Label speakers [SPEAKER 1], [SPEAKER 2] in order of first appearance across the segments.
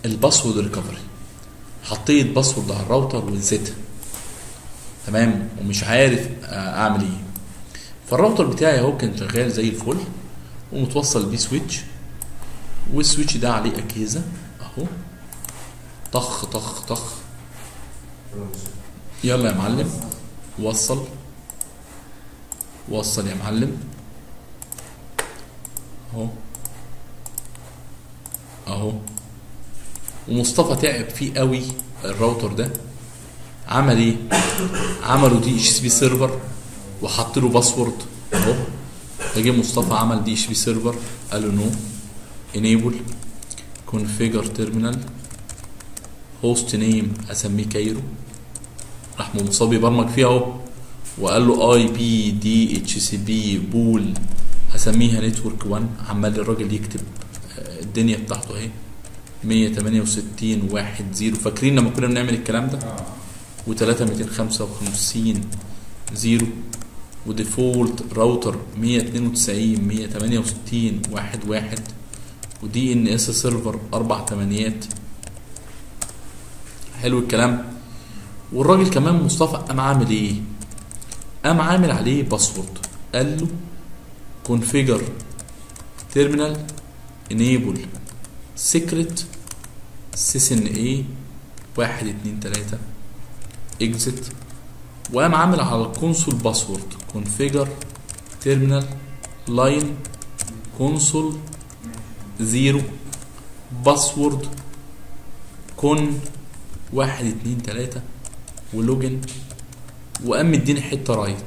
[SPEAKER 1] الباسورد ريكفري حطيت باسورد على الراوتر ونسيتها تمام ومش عارف اعمل ايه فالراوتر بتاعي اهو كان شغال زي الفل ومتوصل بيه سويتش والسويتش ده عليه اجهزه اهو طخ طخ طخ يلا يا معلم وصل وصل يا معلم اهو اهو ومصطفى تعب فيه قوي الراوتر ده عمل ايه عملوا دي اتش اس بي سيرفر وحط له باسورد اهو فجه مصطفى عمل دي اتش بي سيرفر قال له نو انيبل كونفيجر تيرمينال هوست نيم اسميه كايرو راح مصطفى يبرمج فيها اهو وقال له اي بي دي اتش سي بي بول هسميها نتورك 1 عمال الراجل يكتب الدنيا بتاعته اهي 168 1 0 فاكرين لما كنا بنعمل الكلام ده و3 255 0 وديفولت راوتر 192 168 1 1 ودي ان اس سيرفر اربع تمانيات حلو الكلام والراجل كمان مصطفى قام عامل ايه قام عامل عليه باسورد قال له configure terminal enable secret سيسن واحد اتنين تلاتة exit وقام عامل على الكونسول باسورد configure terminal line console زيرو باسورد كون واحد اتنين تلاتة ولوجن وقام مديني حتة رايت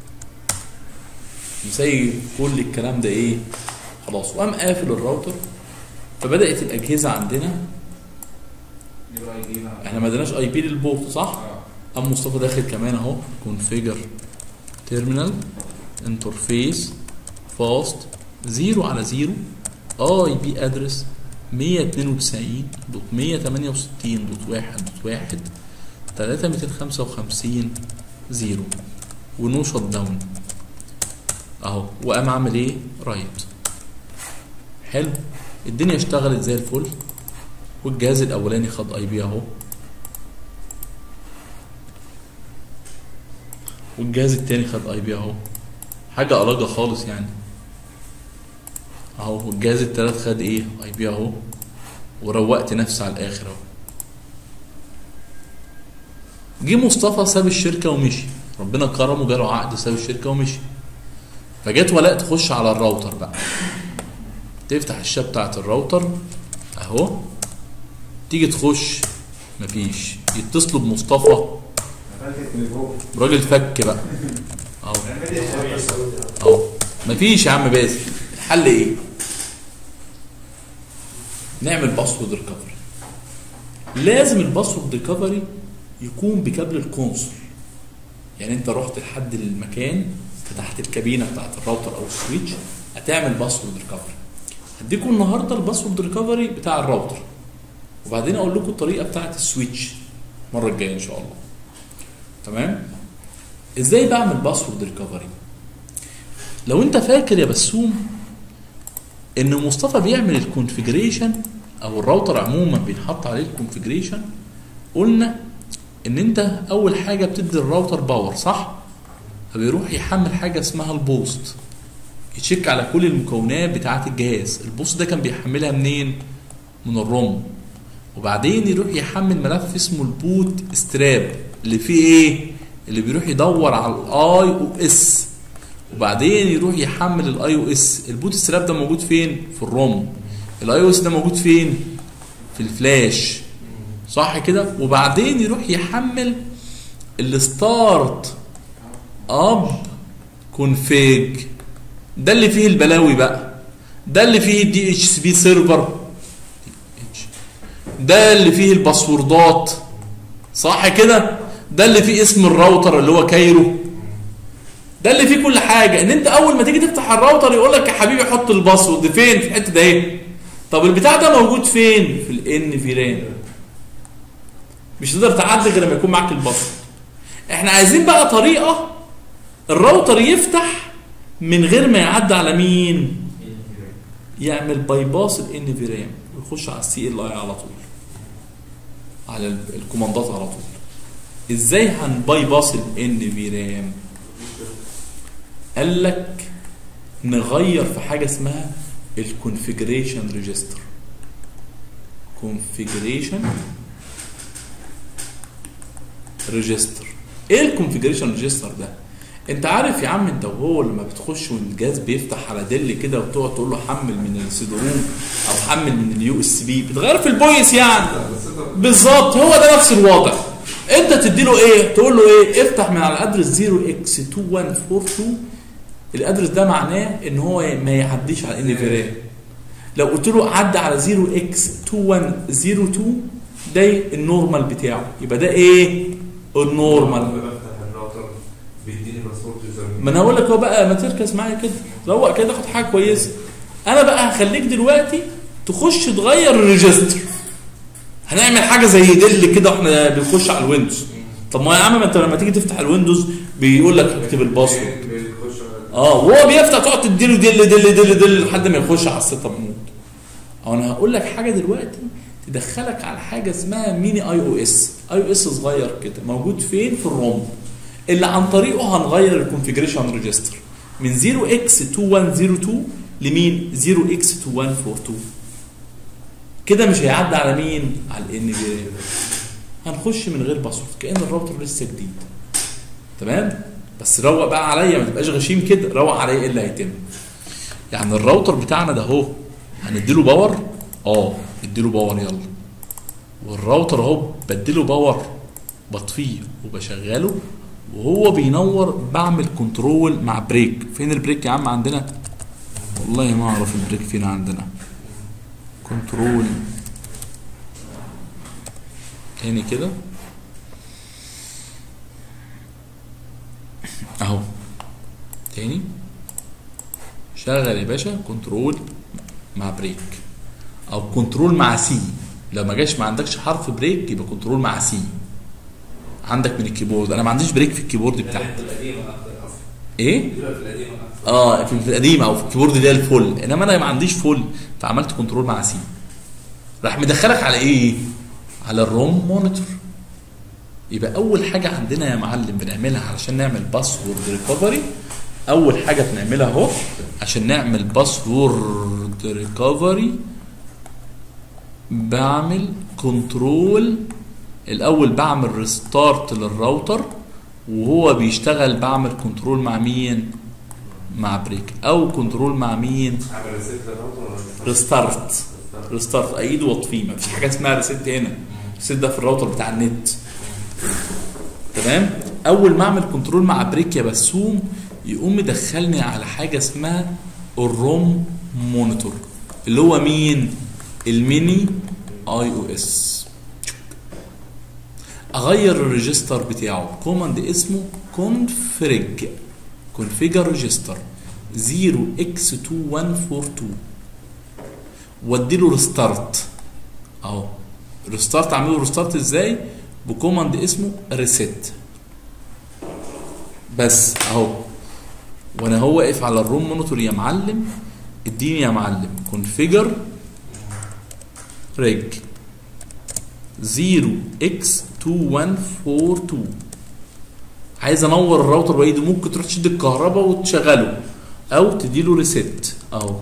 [SPEAKER 1] زي كل الكلام ده ايه خلاص وقام قافل الراوتر فبدات الاجهزه عندنا احنا ما اديناش اي بي للبورت صح قام مصطفى داخل كمان اهو كونفيجر تيرمينال انترفيس فاست زيرو على زيرو اي بي ادرس 192 دوت 168 دوت 1 دوت 1 3 255 زيرو ونو شوت داون اهو وقام عامل ايه رايت حلو الدنيا اشتغلت زي الفل والجهاز الاولاني خد اي بي اهو والجهاز التاني خد اي بي اهو حاجه ألجة خالص يعني اهو والجهاز التالت خد ايه اي بي اهو وروقت نفسي على الاخر اهو جه مصطفى ساب الشركه ومشي ربنا كرمه جاله عقد ساب الشركه ومشي فجت ولاء تخش على الراوتر بقى تفتح الشاشه بتاعت الراوتر اهو تيجي تخش مفيش يتصلوا بمصطفى راجل فك بقى اهو اهو مفيش يا عم باسل الحل ايه نعمل باسورد ريكفري لازم الباسورد ريكفري يكون بكابل الكونسول يعني انت رحت لحد المكان فتحت الكابينه بتاعت الراوتر او السويتش هتعمل باسورد ريكفري هديكم النهارده الباسورد ريكفري بتاع الراوتر وبعدين اقول لكم الطريقه بتاعت السويتش المره الجايه ان شاء الله تمام ازاي بعمل باسورد ريكفري لو انت فاكر يا بسوم ان مصطفى بيعمل الكونفيجريشن او الراوتر عموما بينحط عليه الكونفيجريشن قلنا ان انت اول حاجه بتدي الراوتر باور صح فبيروح يحمل حاجه اسمها البوست يتشيك على كل المكونات بتاعه الجهاز البوست ده كان بيحملها منين من الروم وبعدين يروح يحمل ملف اسمه البوت ستراب اللي فيه ايه اللي بيروح يدور على الاي او اس وبعدين يروح يحمل الاي او اس البوت ستراب ده موجود فين في الروم الاي او اس ده موجود فين في الفلاش صح كده وبعدين يروح يحمل الستارت اب كونفيج ده اللي فيه البلاوي بقى ده اللي فيه الدي اتش سي بي سيرفر ده اللي فيه الباسوردات صح كده ده اللي فيه اسم الراوتر اللي هو كايرو ده اللي فيه كل حاجه ان انت اول ما تيجي تفتح الراوتر يقول لك يا حبيبي حط الباسورد فين في الحته ده ايه طب البتاع ده موجود فين في الان في رام مش تقدر تعدي غير لما يكون معاك الباسورد احنا عايزين بقى طريقه الراوتر يفتح من غير ما يعدي على مين يعمل باي باس الان في رام ويخش على السي ال اي على طول على ال- الكوماندات على طول ازاي هنباي باس الان في رام قال لك نغير في حاجه اسمها الكونفيجريشن ريجستر كونفيجريشن ريجستر ايه الكونفيجريشن ريجستر ده انت عارف يا عم انت وهو لما بتخش والجهاز بيفتح على دل كده وتقعد تقول له حمل من السي روم او حمل من اليو اس بي بتغير في البويس يعني بالظبط هو ده نفس الوضع انت تدي له ايه تقول له ايه افتح من على الادرس 0x2142 الادرس ده معناه ان هو ما يعديش على ان في رام لو قلت له عدى على 0x2102 ده النورمال بتاعه يبقى ده ايه النورمال
[SPEAKER 2] بفتح الراوتر بيديني باسورد يوزر
[SPEAKER 1] ما انا هقول لك هو بقى ما تركز معايا كده روق كده خد حاجه كويسه انا بقى هخليك دلوقتي تخش تغير الريجستر هنعمل حاجه زي دل كده واحنا بنخش على الويندوز طب ما يا عم ما انت لما تيجي تفتح الويندوز بيقول لك اكتب الباسورد
[SPEAKER 2] بيخش على-
[SPEAKER 1] اه وهو بيفتح تقعد تديله دل دل دل دل لحد ما يخش على السيت اب مود او انا هقول لك حاجه دلوقتي تدخلك على حاجه اسمها ميني اي او اس اي او اس صغير كده موجود فين في الروم اللي عن طريقه هنغير الكونفيجريشن ريجستر من 0x2102 لمين 0x2142 كده مش هيعدي على مين على الان في هنخش من غير باسورد كان الراوتر لسه جديد تمام بس روق بقى عليا ما تبقاش غشيم كده روق عليا ايه اللي هيتم يعني الراوتر بتاعنا ده اهو هنديله باور اه اديله باور يلا والراوتر اهو بديله باور بطفيه وبشغله وهو بينور بعمل كنترول مع بريك فين البريك يا عم عندنا والله ما اعرف البريك فين عندنا كنترول تاني كده اهو تاني شغل يا باشا كنترول مع بريك او كنترول مع سي لو ما جاش ما عندكش حرف بريك يبقى كنترول مع سي عندك من الكيبورد انا ما عنديش بريك في الكيبورد بتاعتي
[SPEAKER 2] القديمة أكتر أصلا
[SPEAKER 1] ايه
[SPEAKER 2] في القديمة أكتر
[SPEAKER 1] اه في في القديمه او في الكيبورد ده الفل انما انا ما عنديش فل فعملت كنترول مع سي راح مدخلك على ايه على الروم مونيتور يبقى اول حاجه عندنا يا معلم بنعملها علشان نعمل باسورد ريكفري اول حاجه بنعملها اهو عشان نعمل باسورد ريكفري بعمل كنترول الاول بعمل ريستارت للراوتر وهو بيشتغل بعمل كنترول مع مين مع بريك او كنترول مع مين
[SPEAKER 2] عمل ريسيت للراوتر ولا
[SPEAKER 1] ريستارت ريستارت ايده واطفيه ما فيش حاجه اسمها ريست هنا ريست ده في الراوتر بتاع النت تمام اول ما اعمل كنترول مع بريك يا بسوم يقوم يدخلني على حاجه اسمها الروم مونيتور اللي هو مين الميني اي او اس اغير الريجستر بتاعه كوماند اسمه config configure register 0x2142 واديله ريستارت اهو ريستارت اعمله ريستارت ازاي بكوماند اسمه ريسيت بس اهو وانا هو واقف على الروم مونيتور يا معلم اديني يا معلم كونفيجر ريج 0x2142 عايز انور الراوتر بايدي ممكن تروح تشد الكهرباء وتشغله او تديله ريسيت اهو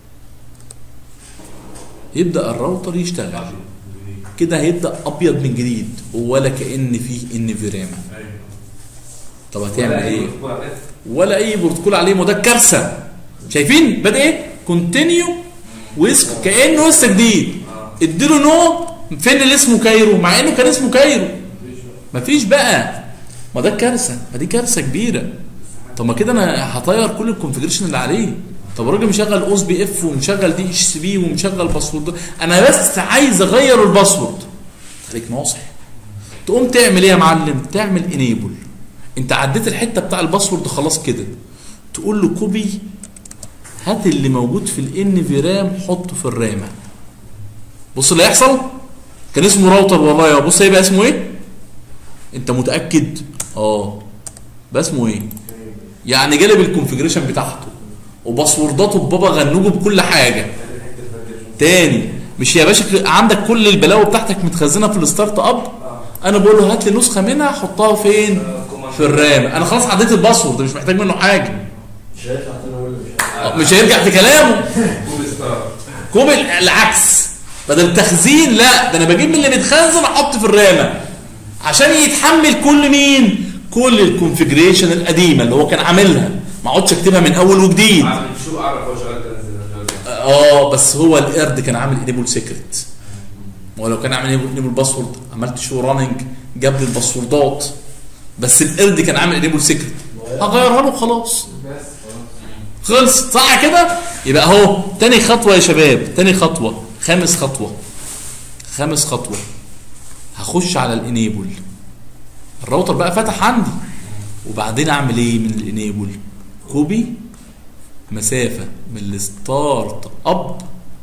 [SPEAKER 1] يبدا الراوتر يشتغل كده هيبدا ابيض من جديد ولا كان فيه ان فيراما
[SPEAKER 2] أيوه
[SPEAKER 1] طب هتعمل ايه
[SPEAKER 2] بروتوكول عليه.
[SPEAKER 1] ولا اي بروتوكول عليه ما ده كارثه شايفين بدا ايه كونتينيو واسك كانه لسه جديد
[SPEAKER 2] اه
[SPEAKER 1] اديله نو فين اللي اسمه كايرو مع انه كان اسمه كايرو مفيش بقى ما ده كارثه ما دي كارثه كبيره طب ما كده انا هطير كل الكونفجريشن اللي عليه طب الراجل مشغل اوس بي اف ومشغل دي اتش سي بي ومشغل باسورد انا بس عايز اغير الباسورد خليك ناصح تقوم تعمل ايه يا معلم تعمل انيبل انت عديت الحته بتاع الباسورد خلاص كده تقول له كوبي هات اللي موجود في الان في رام حطه في الرامه بص اللي هيحصل كان اسمه راوتر والله يا بص هيبقى اسمه ايه انت متاكد اه بقى اسمه ايه يعني جالب الكونفجريشن بتاعته وباسورداته ببابا غنوجه بكل حاجه تاني مش يا باشا عندك كل البلاوي بتاعتك متخزنه في الستارت اب
[SPEAKER 2] اه
[SPEAKER 1] انا بقول له هات لي نسخه منها حطها فين في الرام انا خلاص عديت الباسورد مش محتاج منه حاجه
[SPEAKER 3] مش هيطلع تاني ولا مش هيطلع
[SPEAKER 1] مش هيرجع في كلامه
[SPEAKER 2] كوب ستار
[SPEAKER 1] كوب العكس بدل تخزين لا ده انا بجيب من اللي متخزن احط في الرامه عشان يتحمل كل مين كل الكونفجريشن القديمه اللي هو كان عاملها ما اقعدش اكتبها من اول وجديد
[SPEAKER 2] عارف شو اعرف هو شغال كان
[SPEAKER 1] اه بس هو القرد كان عامل انيبل سيكريت ولو كان عامل انيبل باسورد عملت شو راننج جاب لي الباسوردات بس القرد كان عامل انيبل سيكريت هغيرها له خلاص
[SPEAKER 2] بس
[SPEAKER 1] خلص صح كده يبقى اهو تاني خطوه يا شباب تاني خطوه خامس خطوه خامس خطوه هخش على الانيبل الراوتر بقى فتح عندي وبعدين اعمل ايه من الانيبل كوبي مسافه من الستارت اب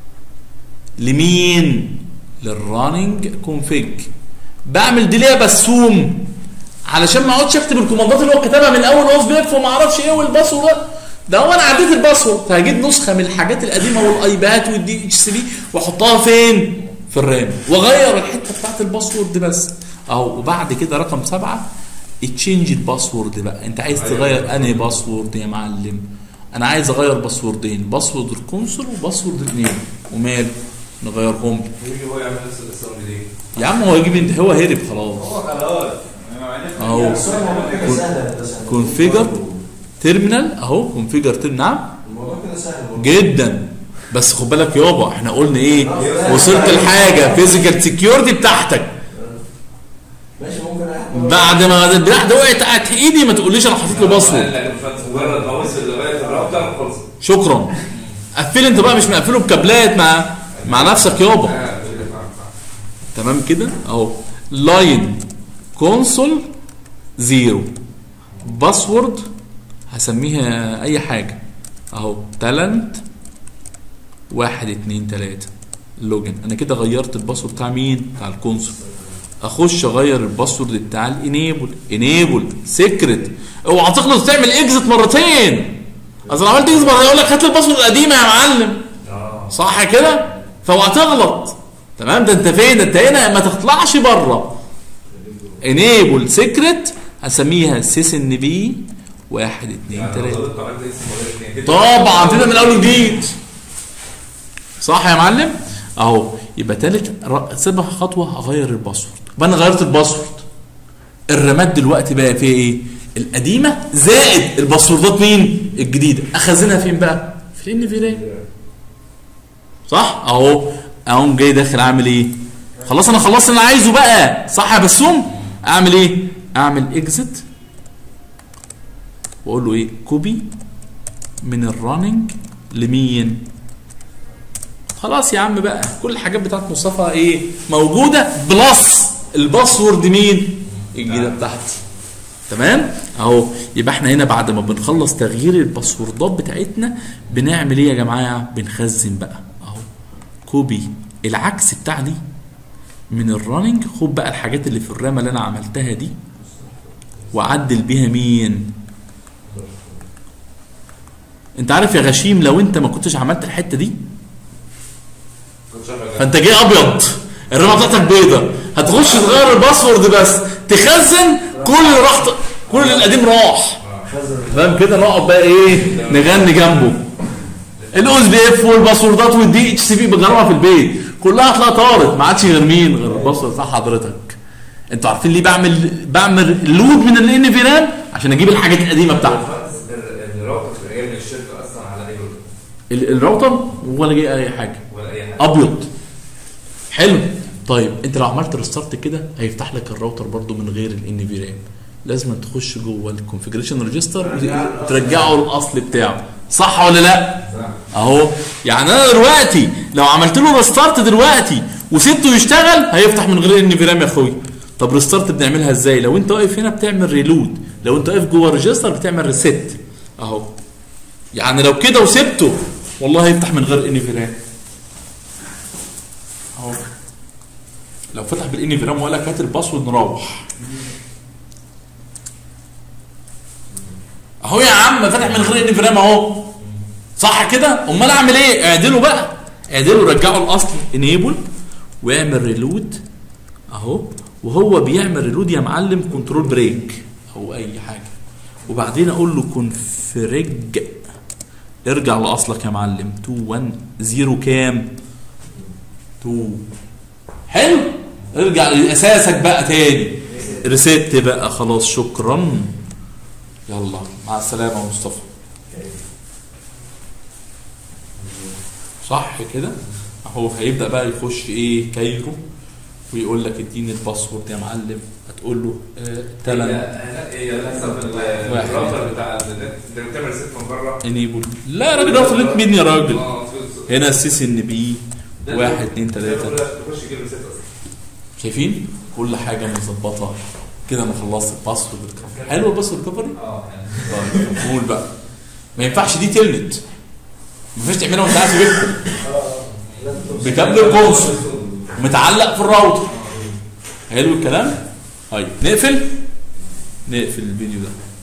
[SPEAKER 1] لمين للراننج كونفيج بعمل ديلي بسوم علشان ما اقعدش اكتب الكوماندات اللي هو كتبها من الاول اوف بيف وما اعرفش ايه والباسورد ده ده هو انا عديت الباسورد فهجيب نسخه من الحاجات القديمه والايباد والدي اتش سي بي واحطها فين؟ في الرام واغير الحته بتاعت الباسورد بس اهو وبعد كده رقم سبعه تشينج الباسورد بقى انت عايز تغير انهي باسورد يا معلم انا عايز اغير باسوردين باسورد الكونسول وباسورد الانيبل وماله نغيرهم
[SPEAKER 2] يجي هو يعمل نفس الاسم دي
[SPEAKER 1] يا عم هو يجيب انت هو هرب خلاص
[SPEAKER 2] هو خلاص انا عرفت
[SPEAKER 1] اهو
[SPEAKER 3] بس هو الموضوع كده سهل بس
[SPEAKER 1] كونفيجر تيرمينال اهو كونفيجر تيرمينال نعم
[SPEAKER 3] الموضوع كده سهل برضه.
[SPEAKER 1] جدا بس خد بالك يابا احنا قلنا ايه وصلت لحاجه فيزيكال سكيورتي بتاعتك
[SPEAKER 3] ماشي ممكن احد
[SPEAKER 1] بعد ما البتاع ده وقعت تحت ايدي ما تقوليش انا حطيت له باسورد
[SPEAKER 2] مجرد ما وصل لغايه الراوتر خلص
[SPEAKER 1] شكرا قفل انت بقى مش مقفله بكابلات مع مع نفسك يابا
[SPEAKER 2] آه، كده فاهم، فاهم.
[SPEAKER 1] تمام كده اهو لاين كونسول زيرو باسورد هسميها اي حاجه اهو تالنت واحد اتنين تلاته لوجن انا كده غيرت الباسورد بتاع مين بتاع الكونسول اخش اغير الباسورد بتاع الانيبل انيبل سيكريت اوعى تخلص تعمل اكزت مرتين اصل عملت اكزت مرتين يقول لك هات لي الباسورد القديمه يا معلم
[SPEAKER 2] اه
[SPEAKER 1] صح كده فاوعى تغلط تمام ده انت فين ده انت هنا ما تطلعش بره انيبل سيكريت هسميها سيس ان بي واحد اتنين
[SPEAKER 2] يعني لو
[SPEAKER 1] تلاته
[SPEAKER 2] غلطت عملت اسم مرتين كده.
[SPEAKER 1] طبعا تبدا من اول وجديد صح يا معلم اهو يبقى تالت ر- سابع خطوه هغير الباسورد يبقى انا غيرت الباسورد الرامات دلوقتي بقى فيها ايه القديمه زائد الباسوردات مين الجديده اخزنها فين بقى في الان في رام صح اهو اقوم جاي داخل اعمل ايه خلاص انا خلصت اللي انا عايزه بقى صح يا بسوم اعمل ايه اعمل اكزit واقول له ايه كوبي من الرننج لمين خلاص يا عم بقى كل الحاجات بتاعت مصطفى ايه موجوده بلس الباسورد مين الجديده بتاعتي تمام اهو يبقى احنا هنا بعد ما بنخلص تغيير الباسوردات بتاعتنا بنعمل ايه يا جماعه بنخزن بقى اهو كوبي العكس بتاع دي من الرننج خد بقى الحاجات اللي في الرامه اللي انا عملتها دي وعدل بيها مين انت عارف يا غشيم لو انت ما كنتش عملت الحته دي
[SPEAKER 2] كنت شغال
[SPEAKER 1] فانت جاي ابيض الرامه بتاعتك بيضه هتخش تغير الباسورد بس تخزن كل اللي راح كل اللي القديم راح
[SPEAKER 3] خزن
[SPEAKER 1] فاهم كده نقعد بقى ايه نغني جنبه الاو اس بي اف والباسوردات والدي اتش سي بي بجربها في البيت كلها هتلاقيها طارت ما عادش غير مين غير الباسورد بتاع حضرتك انتوا عارفين ليه بعمل بعمل لود من الان في رام عشان اجيب الحاجات القديمه بتاعتي
[SPEAKER 2] الراوتر كان جاي من الشركه اصلا على اي راوتر
[SPEAKER 1] ال- الراوتر ولا جاي اي حاجه
[SPEAKER 2] ولا اي حاجه
[SPEAKER 1] ابيض حلو طيب انت لو عملت ريستارت كده هيفتح لك الراوتر برضو من غير الان في رام لازم تخش جوه الكونفجريشن ريجستر وترجعه الاصل بتاعه صح ولا لا اهو يعني انا دلوقتي لو عملت له ريستارت دلوقتي وسبته يشتغل هيفتح من غير ان في رام يا اخويا طب ريستارت بنعملها ازاي لو انت واقف هنا بتعمل ريلود لو انت واقف جوه الريجستر بتعمل ريست اهو يعني لو كده وسبته والله هيفتح من غير ان في رام اهو لو فتح بالان في رام وقال لك هات الباسورد نروح اهو يا عم فتح من غير ان في رام اهو صح كده امال اعمل ايه اعدله بقى اعدله رجعه الاصل انيبل واعمل ريلود اهو وهو بيعمل ريلود يا معلم كنترول بريك او اي حاجه وبعدين اقول له كونفرج ارجع لاصلك يا معلم 2 1 0 كام 2 حلو ارجع لاساسك بقى تاني ريست بقى خلاص شكرا يلا مع السلامه يا مصطفى صح كده اهو هيبدا بقى يخش ايه كايرو ويقول لك اديني الباسورد يا معلم هتقول له آه تلن
[SPEAKER 2] هي للاسف
[SPEAKER 1] واحد.
[SPEAKER 2] الراوتر بتاع النت اللي بتعمل ريست من بره
[SPEAKER 1] انيبل لا يا راجل راوتر مين يا راجل
[SPEAKER 2] اه
[SPEAKER 1] هنا السيس ان بي
[SPEAKER 2] ده
[SPEAKER 1] واحد اتنين
[SPEAKER 2] ده
[SPEAKER 1] تلاته
[SPEAKER 2] تخش يجيب ريست اصلا
[SPEAKER 1] شايفين كل حاجه مظبطه كده انا خلصت الباسورد ريكفري حلو الباسورد ريكفري
[SPEAKER 2] اه يعني
[SPEAKER 1] طيب قول بقى ما ينفعش دي تلنت ما ينفعش تعملها وانت قاعد في بيتكم بكابل الكونسول متعلق في الراوتر حلو الكلام طيب نقفل نقفل الفيديو ده